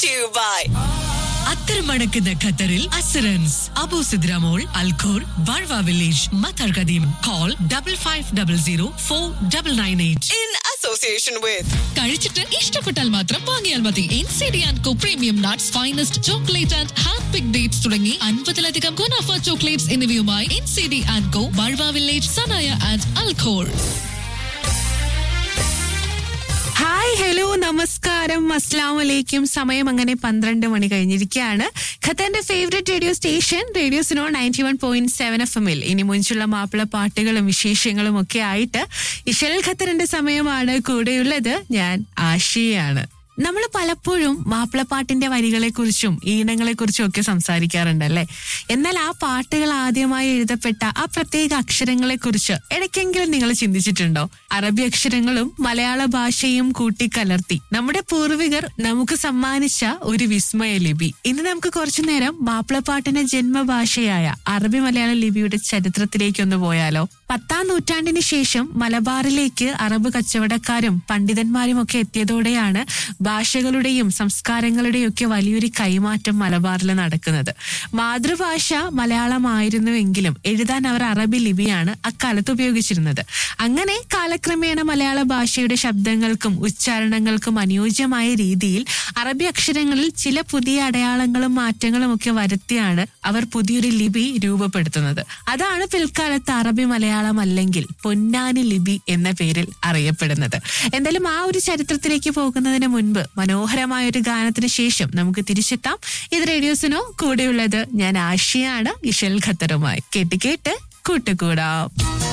to you by അത്തരമടക്കുന്ന ഖത്തറിൽ അസറൻസ് Abu Sidra mall Al Khor Barwa village Matar Qadeem call double five double zero four double nine eight in association with കഴിച്ചിട്ട് ഇഷ്ടപ്പെട്ടാൽ മാത്രം വാങ്ങിയാൽ മതി N C D and co premium nuts finest chocolate and hand pick dates തുടങ്ങി അൻപതിലധികം ഗുണാഫ chocolates എന്നിവയുമായി N C D and co Barwa village Sanaya and Al Khor hi hello നമസ്കാരം അസ്ലാം വലൈക്കും സമയം അങ്ങനെ പന്ത്രണ്ട് മണി കഴിഞ്ഞിരിക്കുകയാണ് ഖത്തറിന്റെ favourite radio station radio Suno ninety one point seven F എമ്മിൽ ഇനി മുൻപുള്ള മാപ്പിള പാട്ടുകളും വിശേഷങ്ങളും ഒക്കെ ആയിട്ട് ഇഷൽ ഖത്തറിന്റെ സമയമാണ് കൂടെയുള്ളത് ഞാൻ ആഷിയാണ് നമ്മൾ പലപ്പോഴും മാപ്പിളപ്പാട്ടിന്റെ വരികളെക്കുറിച്ചും ഈണങ്ങളെക്കുറിച്ചും ഒക്കെ സംസാരിക്കാറുണ്ടല്ലേ എന്നാൽ ആ പാട്ടുകൾ ആദ്യമായി എഴുതപ്പെട്ട ആ പ്രത്യേക അക്ഷരങ്ങളെക്കുറിച്ച് ഇടയ്ക്കെങ്കിലും നിങ്ങൾ ചിന്തിച്ചിട്ടുണ്ടോ അറബി അക്ഷരങ്ങളും മലയാള ഭാഷയും കൂട്ടിക്കലർത്തി നമ്മുടെ പൂർവികർ നമുക്ക് സമ്മാനിച്ച ഒരു വിസ്മയ ലിപി ഇന്ന് നമുക്ക് കുറച്ചു നേരം മാപ്പിളപ്പാട്ടിന്റെ ജന്മഭാഷയായ അറബി മലയാള ലിപിയുടെ ചരിത്രത്തിലേക്കൊന്ന് പോയാലോ പത്താം നൂറ്റാണ്ടിന് ശേഷം മലബാറിലേക്ക് അറബ് കച്ചവടക്കാരും പണ്ഡിതന്മാരും ഒക്കെ എത്തിയതോടെയാണ് ഭാഷകളുടെയും സംസ്കാരങ്ങളുടെയും ഒക്കെ വലിയൊരു കൈമാറ്റം മലബാറിൽ നടക്കുന്നത് മാതൃഭാഷ മലയാളമായിരുന്നുവെങ്കിലും എഴുതാൻ അവർ അറബി ലിപിയാണ് അക്കാലത്ത് ഉപയോഗിച്ചിരുന്നത് അങ്ങനെ കാലക്രമേണ മലയാള ഭാഷയുടെ ശബ്ദങ്ങൾക്കും ഉച്ചാരണങ്ങൾക്കും അനുയോജ്യമായ രീതിയിൽ അറബി അക്ഷരങ്ങളിൽ ചില പുതിയ അടയാളങ്ങളും മാറ്റങ്ങളും ഒക്കെ വരുത്തിയാണ് അവർ പുതിയൊരു ലിപി രൂപപ്പെടുത്തുന്നത് അതാണ് പിൽക്കാലത്ത് അറബി മലയാളം അല്ലെങ്കിൽ പൊന്നാനി ലിപി എന്ന പേരിൽ അറിയപ്പെടുന്നത് എന്തായാലും ആ ഒരു ചരിത്രത്തിലേക്ക് പോകുന്നതിന് മുൻപ് മനോഹരമായ ഒരു ഗാനത്തിന് ശേഷം നമുക്ക് തിരിച്ചെത്താം ഇത് റേഡിയോസിനോ കൂടെയുള്ളത് ഞാൻ ആഷിയാണ് ഇഷൽ ഖത്തറുമായി കേട്ട് കേട്ട് കൂട്ടുകൂടാം